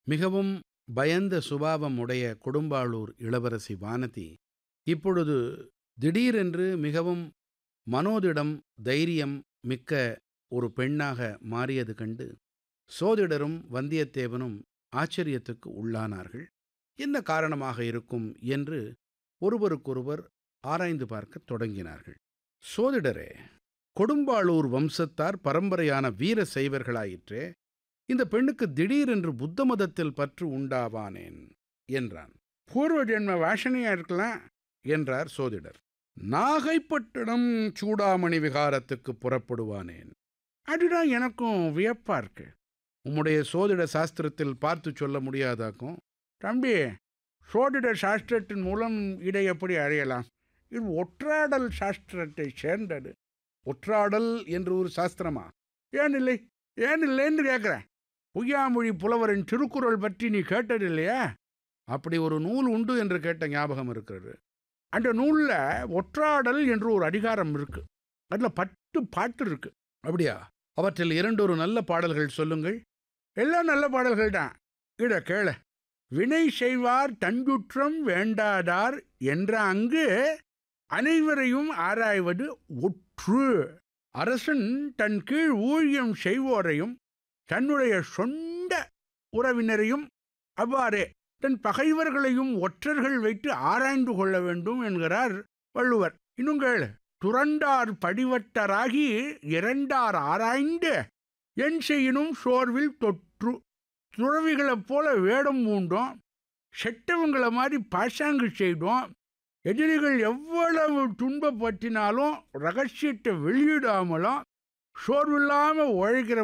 மிகவும் பயந்த சுபாவம் உடைய கொடும்பாளூர் இளவரசி வானதி இப்பொழுது திடீரென்று மிகவும் மனோதிடம் தைரியம் மிக்க ஒரு பெண்ணாக மாறியது கண்டு சோதிடரும் வந்தியத்தேவனும் ஆச்சரியத்துக்கு உள்ளானார்கள் என்ன காரணமாக இருக்கும் என்று ஒருவருக்கொருவர் ஆராய்ந்து பார்க்கத் தொடங்கினார்கள் சோதிடரே கொடும்பாளூர் வம்சத்தார் பரம்பரையான வீர சைவர்களாயிற்றே இந்த பெண்ணுக்கு திடீரென்று புத்த மதத்தில் பற்று உண்டாவானேன் என்றான் பூர்வ ஜென்ம வாசனையா இருக்கலாம் என்றார் சோதிடர் நாகைப்பட்டினம் சூடாமணி விகாரத்துக்கு புறப்படுவானேன் அதுதான் எனக்கும் வியப்பா இருக்கு உம்முடைய சோதிட சாஸ்திரத்தில் பார்த்து சொல்ல முடியாதாக்கும் தம்பி சோதிட சாஸ்திரத்தின் மூலம் இதை எப்படி அறியலாம் இது ஒற்றாடல் சாஸ்திரத்தை சேர்ந்தது ஒற்றாடல் என்று ஒரு சாஸ்திரமா ஏன் இல்லை ஏன் இல்லைன்னு கேட்குறேன் பொய்யாமொழி புலவரின் திருக்குறள் பற்றி நீ கேட்டது இல்லையா அப்படி ஒரு நூல் உண்டு என்று கேட்ட ஞாபகம் இருக்கிறது அந்த நூலில் ஒற்றாடல் என்று ஒரு அதிகாரம் இருக்கு அதில் பத்து பாட்டு இருக்கு அப்படியா அவற்றில் இரண்டொரு நல்ல பாடல்கள் சொல்லுங்கள் எல்லாம் நல்ல பாடல்கள் தான் இத கேள வினை செய்வார் தஞ்சுற்றம் வேண்டாதார் என்ற அங்கு அனைவரையும் ஆராய்வது ஒற்று அரசன் தன் கீழ் ஊழியம் செய்வோரையும் தன்னுடைய சொந்த உறவினரையும் அவ்வாறே தன் பகைவர்களையும் ஒற்றர்கள் வைத்து ஆராய்ந்து கொள்ள வேண்டும் என்கிறார் வள்ளுவர் இன்னும் கேளு துறந்தார் படிவட்டராகி இறந்தார் ஆராய்ந்து என் செய்யினும் சோர்வில் தொற்று துறவிகளைப் போல வேடம் பூண்டோம் செட்டவங்களை மாதிரி பாசாங்கு செய்தோம் எதிரிகள் எவ்வளவு துன்பப்பற்றினாலும் ரகசியத்தை வெளியிடாமலும் சோர்வில்லாமல் உழைக்கிற